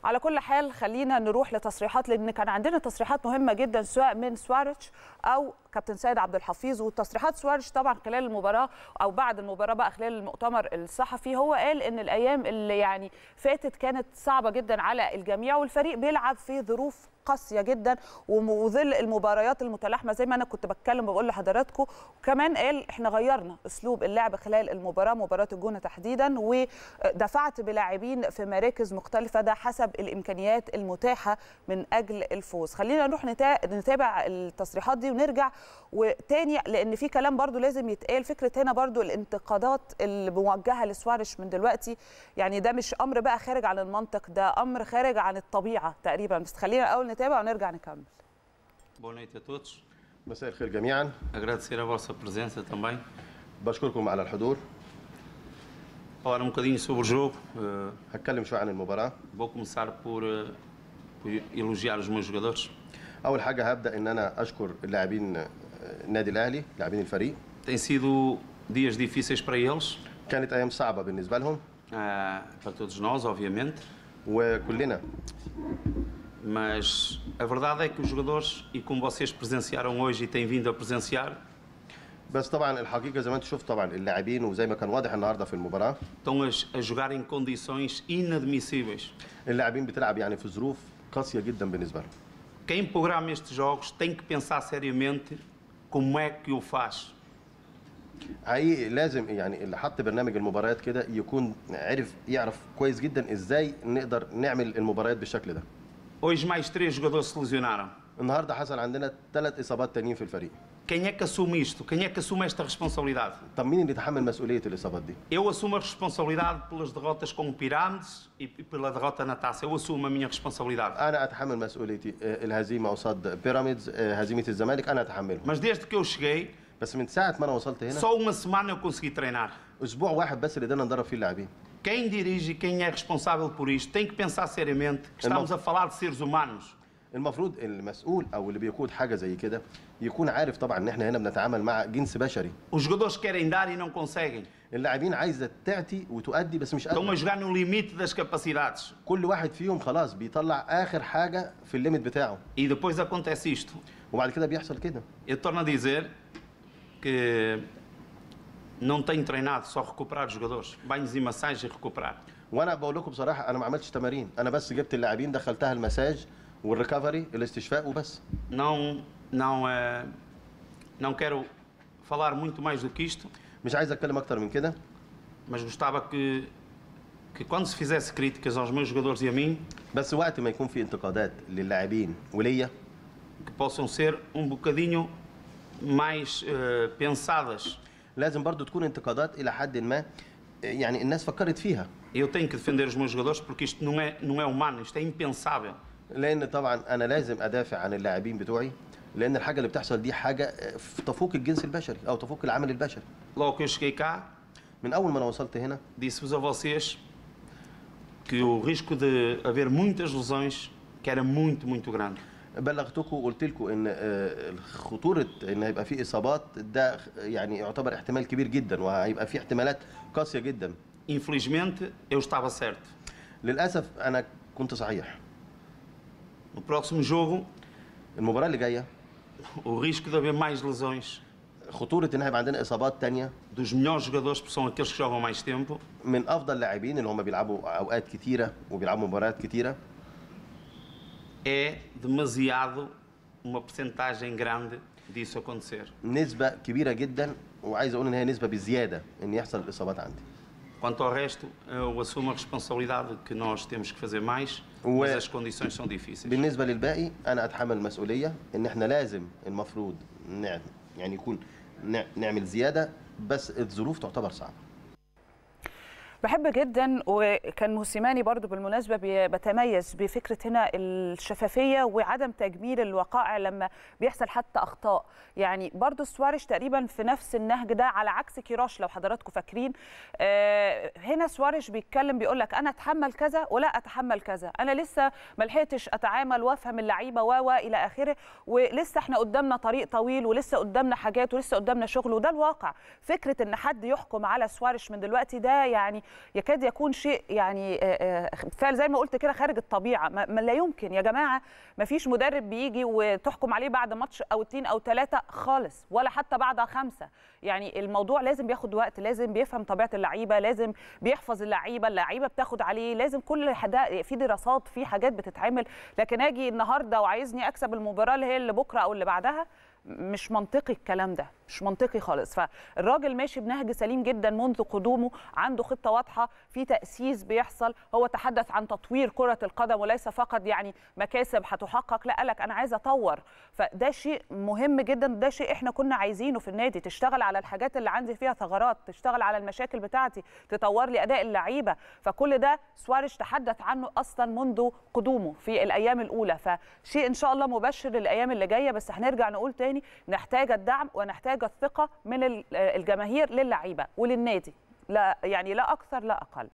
على كل حال خلينا نروح لتصريحات لان كان عندنا تصريحات مهمه جدا سواء من سواريتش او كابتن سيد عبد الحفيظ وتصريحات سواريتش طبعا خلال المباراه او بعد المباراه بقى خلال المؤتمر الصحفي هو قال ان الايام اللي يعني فاتت كانت صعبه جدا على الجميع والفريق بيلعب في ظروف قاسيه جدا وظل المباريات المتلاحمه زي ما انا كنت بتكلم بقول لحضراتكم وكمان قال احنا غيرنا اسلوب اللعب خلال المباراه مباراه الجونه تحديدا ودفعت بلاعبين في مراكز مختلفه ده حسب الامكانيات المتاحه من اجل الفوز خلينا نروح نتابع التصريحات دي ونرجع وتاني لان في كلام برضو لازم يتقال فكره هنا برضو الانتقادات الموجهه لسوارش من دلوقتي يعني ده مش امر بقى خارج عن المنطق ده امر خارج عن الطبيعه تقريبا بس خلينا الاول نتابع ونرجع نكمل Boa noite a todos. مساء الخير جميعا Agradecer a vossa presença também. بشكركم على الحضور Falar um bocadinho sobre o jogo. Eh, هتكلم شويه عن المباراه vou começar por, eh, por elogiar os meus jogadores. اول حاجه هبدا ان انا اشكر اللاعبين آه، النادي الاهلي لاعبين الفريق Tem sido dias difíceis para eles, كانت ايام صعبه بالنسبه لهم eh, para todos nós, obviamente, وكلنا mas a verdade é que os jogadores, e como vocês presenciaram hoje e têm vindo a presenciar, بس طبعا الحقيقه زي ما انت شفت طبعا اللاعبين وزي ما كان واضح النهارده في المباراه estão a, a jogar em condições inadmissíveis. اللاعبين بتلعب يعني في ظروف قاسيه جدا بالنسبه لهم Quem programa estes jogos tem que pensar seriamente como é que o faz. حقيقي لازم يعني اللي حط برنامج المباريات كده يكون عرف يعرف كويس جدا ازاي نقدر نعمل المباريات بالشكل ده Hoje mais três jogadores se lesionaram. النهارده حصل عندنا ثلاث اصابات تانيين في الفريق Quem é que assume isto? Quem é que assume esta responsabilidade? طب مين اللي يتحمل مسؤوليه الاصابات دي Eu assumo a responsabilidade pelas derrotas com o Pirâmides e pela derrota na taça. Eu assumo a minha responsabilidade. انا اتحمل مسؤوليتي آه، الهزيمه قصاد بيراميدز آه، هزيمه الزمالك انا اتحملها Mas desde que eu cheguei, بس من ساعه ما انا وصلت هنا só uma semana eu consegui treinar. اسبوع واحد بس اللي قدرنا ندرب فيه اللاعبين Quem dirige e quem é responsável por isto tem que pensar seriamente que estamos a falar de seres humanos. المفروض المسؤول او اللي بيقود حاجه زي كده يكون عارف طبعا ان احنا هنا بنتعامل مع جنس بشري Os jogadores querem dar e não conseguem. اللاعبين عايزه تعتي وتؤدي بس مش Estão a قادره jogar no limite das capacidades. كل واحد فيهم خلاص بيطلع اخر حاجه في الليميت بتاعه E depois acontece isto. وبعد كده بيحصل كده Eu torno a dizer que não tenho treinado só recuperar os jogadores. Banhos e massagens e recuperar. وانا بقول لكم بصراحه انا ما عملتش تمارين انا بس جبت اللاعبين دخلتها المساج والريكفري الاستشفاء وبس Não, não, eh, não quero falar muito mais do que isto, مش عايز اتكلم اكتر من كده mas gostava que, que quando se fizesse críticas aos meus jogadores e a mim, بس وقت ما يكون في انتقادات للاعبين وليا que possam ser um bocadinho mais eh, pensadas. لازم برضو تكون انتقادات الى حد ما يعني الناس فكرت فيها Eu tenho que defender os meus jogadores porque isto não é, não é humano, isto é impensável. لان طبعا انا لازم ادافع عن اللاعبين بتوعي لان الحاجه اللي بتحصل دي حاجه تفوق الجنس البشري او تفوق العمل البشري Logo que eu cheguei cá, من اول ما انا وصلت هنا disse-vos a vocês que o risco de haver muitas lesões que era muito, muito grande. بلغتكم وقلت لكم ان آه، خطوره ان هيبقى في اصابات ده يعني يعتبر احتمال كبير جدا وهيبقى في احتمالات قاسيه جدا Infelizmente, eu estava certo. للاسف انا كنت صحيح No próximo jogo, المباراه اللي جايه o risco de haver mais lesões خطوره ان هيبقى عندنا اصابات تانية dos melhores jogadores, porque são aqueles que jogam mais tempo, من افضل لاعبين اللي هم بيلعبوا اوقات كتيره وبيلعبوا مباريات كتيره é demasiado uma percentagem grande disso acontecer. نسبه كبيره جدا وعايز اقول ان هي نسبه بزياده ان يحصل الاصابات عندي Quanto ao resto, eu assumo a responsabilidade que nós temos que fazer mais, Ué. mas as condições são difíceis. بالنسبه للباقي انا اتحمل المسؤوليه ان احنا لازم المفروض نعمل يعني يكون نع- نعمل زياده بس الظروف تعتبر صعبه بحب جدا وكان موسيماني برضو بالمناسبة بي- بتميز بفكرة هنا الشفافية وعدم تجميل الوقائع لما بيحصل حتى أخطاء يعني برضو سواريش تقريبا في نفس النهج ده على عكس كيروش لو حضراتكم فاكرين آه، هنا سواريش بيتكلم بيقول لك أنا أتحمل كذا ولا أتحمل كذا أنا لسه ما لحقتش أتعامل وأفهم اللعيبة و و إلى آخره ولسه احنا قدامنا طريق طويل ولسه قدامنا حاجات ولسه قدامنا شغل وده الواقع فكرة إن حد يحكم على سواريش من دلوقتي ده يعني يكاد يكون شيء يعني آه، آه، فعلا زي ما قلت كده خارج الطبيعه ما ما لا يمكن يا جماعه ما فيش مدرب بيجي وتحكم عليه بعد ماتش او اتنين او ثلاثه خالص ولا حتى بعد خمسه يعني الموضوع لازم بياخد وقت لازم بيفهم طبيعه اللعيبه لازم بيحفظ اللعيبه اللعيبه بتاخد عليه لازم كل حدا في دراسات في حاجات بتتعمل لكن اجي النهارده وعايزني اكسب المباراه اللي هي اللي بكره او اللي بعدها مش منطقي الكلام ده مش منطقي خالص فالراجل ماشي بنهج سليم جدا منذ قدومه عنده خطه واضحه في تاسيس بيحصل هو تحدث عن تطوير كره القدم وليس فقط يعني مكاسب هتحقق لا قالك انا عايز اطور فده شيء مهم جدا ده شيء احنا كنا عايزينه في النادي تشتغل على الحاجات اللي عندي فيها ثغرات تشتغل على المشاكل بتاعتي تطور لي اداء اللعيبه فكل ده سواريش تحدث عنه اصلا منذ قدومه في الايام الاولى فشيء ان شاء الله مبشر للايام اللي جايه بس هنرجع نقول تاني نحتاج الدعم ونحتاج الثقه من ال- الجماهير للعيبه وللنادي لا يعني لا اكثر لا اقل